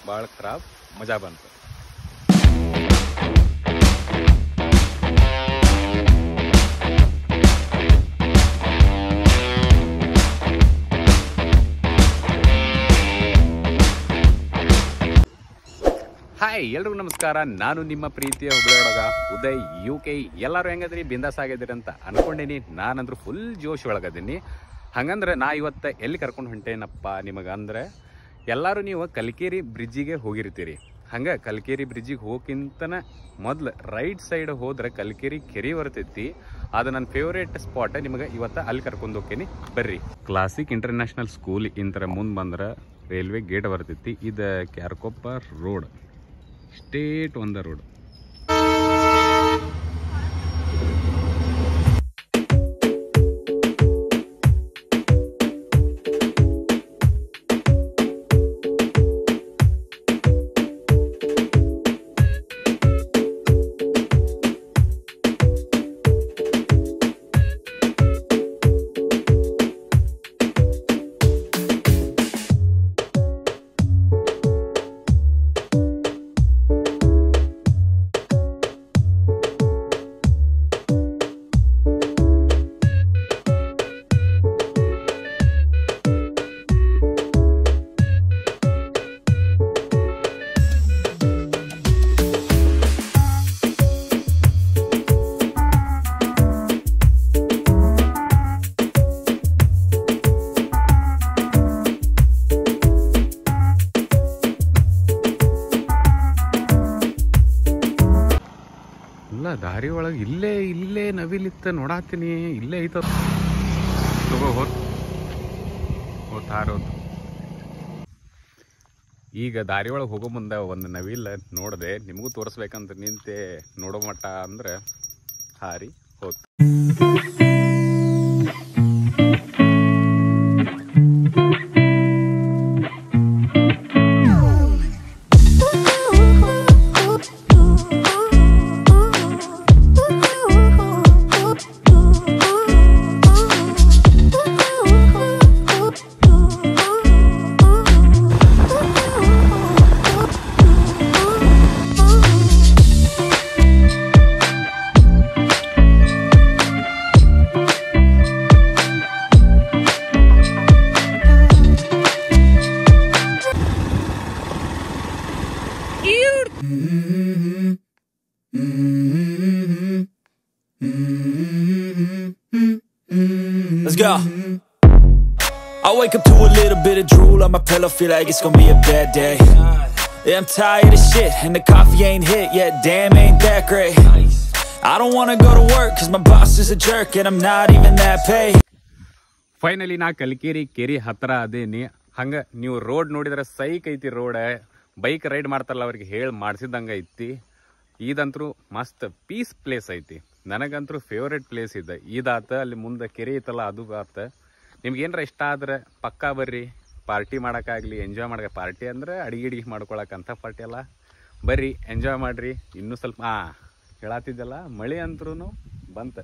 ಭಾಳ ಖರಾಬ್ ಮಜಾ ಬಂತು ಹಾಯ್ ಎಲ್ರಿಗೂ ನಮಸ್ಕಾರ ನಾನು ನಿಮ್ಮ ಪ್ರೀತಿಯ ಹುಡುಗ ಉದಯ್ ಯು ಕೆ ಎಲ್ಲರೂ ಹೆಂಗದ್ರಿ ಬಿಂದಾಸ್ ಆಗಿದ್ದೀರಿ ಅಂತ ಅನ್ಕೊಂಡೇನಿ ನಾನಂದ್ರೂ ಫುಲ್ ಜೋಶ್ ಒಳಗದೀನಿ ಹಂಗಂದ್ರೆ ನಾ ಇವತ್ತು ಎಲ್ಲಿ ಕರ್ಕೊಂಡು ಹೊಂಟೇನಪ್ಪ ನಿಮಗೆ ಅಂದ್ರೆ ಎಲ್ಲರೂ ನೀವು ಕಲ್ಕೇರಿ ಬ್ರಿಡ್ಜಿಗೆ ಹೋಗಿರ್ತೀರಿ ಹಂಗೆ ಕಲ್ಕೇರಿ ಬ್ರಿಡ್ಜಿಗೆ ಹೋಗಿಂತನ ಮೊದ್ಲು ರೈಟ್ ಸೈಡ್ ಹೋದ್ರೆ ಕಲ್ಕೇರಿ ಕೆರೆ ಬರ್ತೈತಿ ಅದು ನನ್ನ ಫೇವ್ರೇಟ್ ಸ್ಪಾಟ್ ನಿಮಗೆ ಇವತ್ತು ಅಲ್ಲಿ ಕರ್ಕೊಂಡು ಹೋಗ್ತೀನಿ ಬರ್ರಿ ಕ್ಲಾಸಿಕ್ ಇಂಟರ್ನ್ಯಾಷನಲ್ ಸ್ಕೂಲ್ ಇಂತರ ಮುಂದೆ ಬಂದ್ರೆ ರೈಲ್ವೆ ಗೇಟ್ ಬರ್ತೈತಿ ಇದು ಕ್ಯಾರ್ಕೊಪ್ಪ ರೋಡ್ ಸ್ಟೇಟ್ ಒಂದ ರೋಡ್ ಇಲ್ಲ ದಾರಿ ಒಳಗೆ ಇಲ್ಲೇ ಇಲ್ಲೇ ನವಿಲಿತ್ತ ನೋಡಾತೀನಿ ಇಲ್ಲೇ ಐತ ತಗೋ ಹೋತ್ ಹೋತಾರೋದು ಈಗ ದಾರಿ ಒಳಗೆ ಹೋಗೋ ಮುಂದೆ ಒಂದು ನವಿಲ್ ನೋಡಿದೆ ನಿಮಗೂ ತೋರಿಸ್ಬೇಕಂತ ನಿಂತೆ ನೋಡೋ ಮಟ್ಟ ಅಂದ್ರೆ ಹಾರಿ ಹೋತ್ Let's go. I wake up to a little bit of drool on my pillow, feel like it's gonna be a bad day. Yeah, I'm tired of shit, and the coffee ain't hit yet, damn, ain't that great. I don't wanna go to work, cause my boss is a jerk, and I'm not even that paid. Finally ನಾ ಕಲ್ಕೇರಿ ಕೆರಿ ಹತ್ರ ಅದೇನಿ ಹಂಗೆ ನೀವು road ನೋಡಿದ್ರೆ ಸೈಕ್ ಐತಿ road bike ride ಮಾಡ್ತಾರಲ್ಲ ಅವ್ರಿಗೆ ಹೇಳಿ ಮಾಡಿಸಿದಂಗೆ ಐತಿ ಇದಂತರೂ ಮಸ್ತ್ ಪೀಸ್ ಪ್ಲೇಸ್ ಐತಿ ನನಗಂತರೂ ಫೇವ್ರೇಟ್ ಪ್ಲೇಸ್ ಇದೆ ಇದಾತ ಅಲ್ಲಿ ಮುಂದೆ ಕೆರೆ ಐತಲ್ಲ ಅದು ಆತ ನಿಮ್ಗೆ ಏನಾರ ಇಷ್ಟ ಆದ್ರೆ ಪಕ್ಕಾ ಬರ್ರಿ ಪಾರ್ಟಿ ಮಾಡೋಕ್ಕಾಗಲಿ ಎಂಜಾಯ್ ಮಾಡಕ್ಕೆ ಪಾರ್ಟಿ ಅಂದ್ರೆ ಅಡಿಗೆ ಅಡಿಗೆ ಮಾಡ್ಕೊಳಕ್ಕಂಥ ಪಾರ್ಟಿ ಅಲ್ಲ ಬರ್ರಿ ಎಂಜಾಯ್ ಮಾಡ್ರಿ ಇನ್ನೂ ಸ್ವಲ್ಪ ಹಾಂ ಹೇಳತ್ತಿದ್ದಲ್ಲ ಮಳೆ ಅಂತ್ರೂ ಬಂತ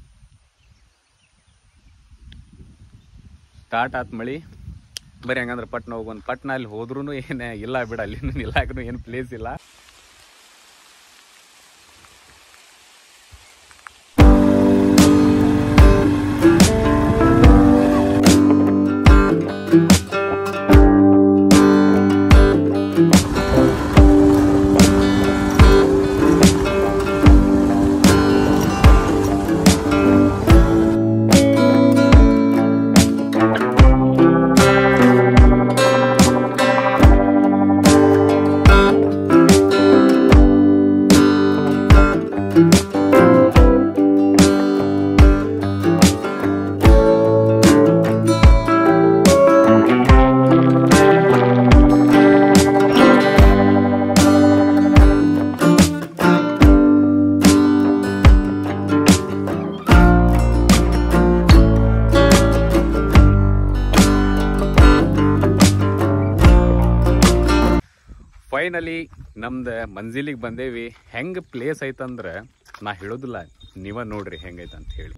ಸ್ಟಾರ್ಟ್ ಆತ್ ಮಳಿ ಬರೀ ಹಂಗಂದ್ರೆ ಪಟ್ನ ಹೋಗೊಂದು ಪಟ್ನ ಅಲ್ಲಿ ಹೋದ್ರೂ ಏನೇ ಇಲ್ಲ ಬಿಡ ಅಲ್ಲಿ ನಿಲ್ಲಾಕನು ಏನು ಪ್ಲೇಸ್ ಇಲ್ಲ ಫೈನಲಿ ನಮ್ದು ಮಂಜಿಲಿಗೆ ಬಂದೇವಿ ಹೆಂಗೆ ಪ್ಲೇಸ್ ಐತಂದ್ರೆ ನಾ ಹೇಳೋದಿಲ್ಲ ನೀವ ನೋಡ್ರಿ ಹೆಂಗೈತೆ ಅಂತ ಹೇಳಿ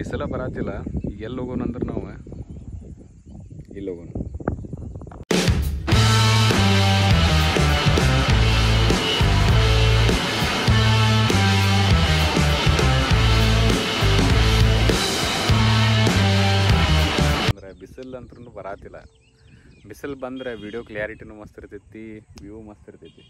ಬಿಸಿಲ ಬರತ್ತಿಲ್ಲ ಈಗ ಎಲ್ಲಿ ಹೋಗೋಣ ಅಂದ್ರೆ ನಾವು ಇಲ್ಲಿ ಹೋಗೋಣ ಅಂದ್ರೆ ಬಿಸಿಲು ಅಂತೂ ಬರಾತಿಲ್ಲ ಬಿಸಿಲು ಬಂದ್ರೆ ವಿಡಿಯೋ ಕ್ಲಿಯಾರಿಟಿನೂ ಮಸ್ತ್ ಇರ್ತೈತಿ ವ್ಯೂ ಮಸ್ತ್ ಇರ್ತೈತಿ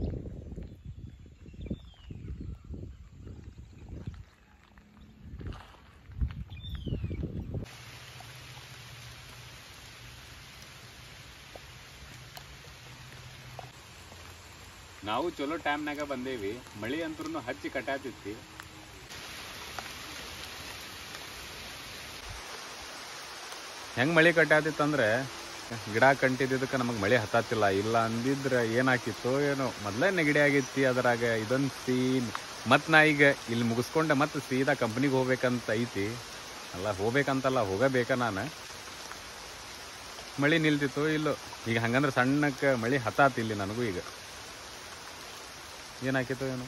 ನಾವು ಚಲೋ ಟೈಮ್ನಾಗ ಬಂದೇವಿ ಮಳಿ ಅಂತೂ ಹಚ್ಚಿ ಕಟ್ಟಾತಿತ್ತಿ ಹೆಂಗ್ ಮಳಿ ಕಟ್ಟಾತಿತ್ತಂದ್ರೆ ಗಿಡ ಕಂಟಿದ್ದಕ್ಕೆ ನಮಗೆ ಮಳೆ ಹತ್ತಾತಿಲ್ಲ ಇಲ್ಲ ಅಂದಿದ್ರೆ ಏನಾಕಿತ್ತೋ ಏನೋ ಮೊದಲೇ ನೆಗಡಿ ಆಗೈತಿ ಅದರಾಗ ಇದೊಂದು ಸೀನ್ ಮತ್ತು ನಾ ಈಗ ಇಲ್ಲಿ ಮುಗಿಸ್ಕೊಂಡೆ ಮತ್ತೆ ಸೀದಾ ಕಂಪ್ನಿಗೆ ಹೋಗ್ಬೇಕಂತ ಐತಿ ಅಲ್ಲ ಹೋಗ್ಬೇಕಂತಲ್ಲ ಹೋಗಬೇಕ ನಾನು ಮಳಿ ನಿಲ್ತಿತ್ತು ಇಲ್ಲೋ ಈಗ ಹಂಗಂದ್ರೆ ಸಣ್ಣಕ್ಕೆ ಮಳಿ ಹತ್ತಾತಿ ಇಲ್ಲಿ ನನಗೂ ಈಗ ಏನಾಕಿತ್ತು ಏನೋ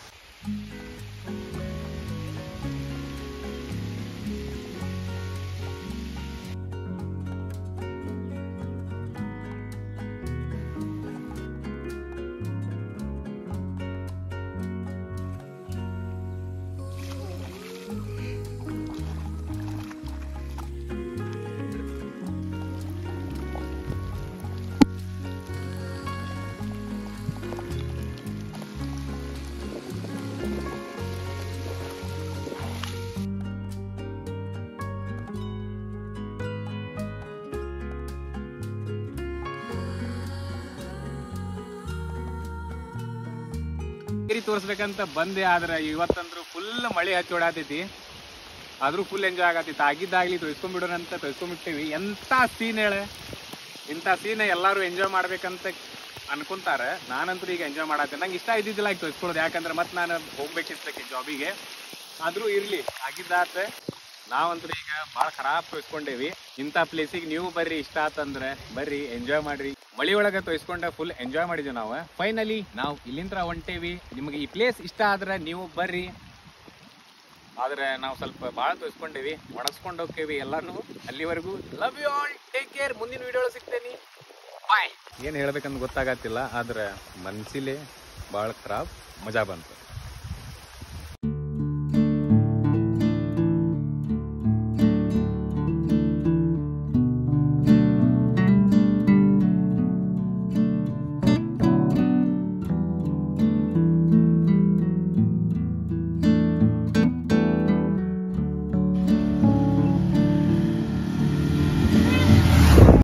ಗಿರಿ ತೋರಿಸ್ಬೇಕಂತ ಬಂದೆ ಆದ್ರೆ ಇವತ್ತಂದ್ರು ಫುಲ್ ಮಳೆ ಹಚ್ಚಿ ಓಡಾತೈತಿ ಆದ್ರೂ ಫುಲ್ ಎಂಜಾಯ್ ಆಗತ್ತಿತ್ತು ಆಗಿದ್ದಾಗ್ಲಿ ತೊಯ್ಸ್ಕೊಂಡ್ಬಿಡೋಣ ಅಂತ ತೊಯ್ಸ್ಕೊಂಡ್ಬಿಟ್ಟಿವಿ ಎಂತ ಸೀನ್ ಹೇಳ ಇಂಥ ಸೀನ್ ಎಲ್ಲರೂ ಎಂಜಾಯ್ ಮಾಡ್ಬೇಕಂತ ಅನ್ಕೊಂತಾರ ನಾನಂತೂ ಈಗ ಎಂಜಾಯ್ ಮಾಡತ್ತೆ ನಂಗೆ ಇಷ್ಟ ಇದ್ದಿದ್ದಿಲ್ಲ ಈಗ ತೊಯ್ಸ್ಕೊಳ್ಳೋದು ಯಾಕಂದ್ರೆ ಮತ್ತೆ ನಾನು ಹೋಗ್ಬೇಕಿತ್ತಕ್ಕೆ ಜಾಬಿಗೆ ಆದ್ರೂ ಇರ್ಲಿ ಆಗಿದ್ದಾತ ನಾವಂತೂ ಈಗ ಭಾಳ ಖರಾಬ್ ತೊಯ್ಸ್ಕೊಂಡೇವಿ ಇಂಥ ಪ್ಲೇಸಿಗೆ ನೀವು ಬರ್ರಿ ಇಷ್ಟ ಆತಂದ್ರೆ ಬರ್ರಿ ಎಂಜಾಯ್ ಮಾಡ್ರಿ ಮಳಿ ಒಳಗೆ ತೊಯ್ಸ್ಕೊಂಡ ಫುಲ್ ಎಂಜಾಯ್ ಮಾಡಿದ್ವಿ ನಾವು ಫೈನಲಿ ನಾವು ಇಲ್ಲಿಂದ ಹೊಂಟೇವಿ ನಿಮಗೆ ಈ ಪ್ಲೇಸ್ ಇಷ್ಟ ಆದ್ರೆ ನೀವು ಬರ್ರಿ ಆದ್ರೆ ನಾವು ಸ್ವಲ್ಪ ಭಾಳ ತೊಯ್ಸ್ಕೊಂಡೇವಿ ಒಣಗಿಸ್ಕೊಂಡು ಹೋಗ್ತೇವಿ ಎಲ್ಲಾನು ಅಲ್ಲಿವರೆಗೂ love you all take care ಮುಂದಿನ ವಿಡಿಯೋ ಸಿಗ್ತೇನೆ ಬಾಯ್ ಏನು ಹೇಳ್ಬೇಕಂತ ಗೊತ್ತಾಗತ್ತಿಲ್ಲ ಆದ್ರೆ ಮನ್ಸಿಲೆ ಭಾಳ ಖರಾಬ್ ಮಜಾ ಬಂತು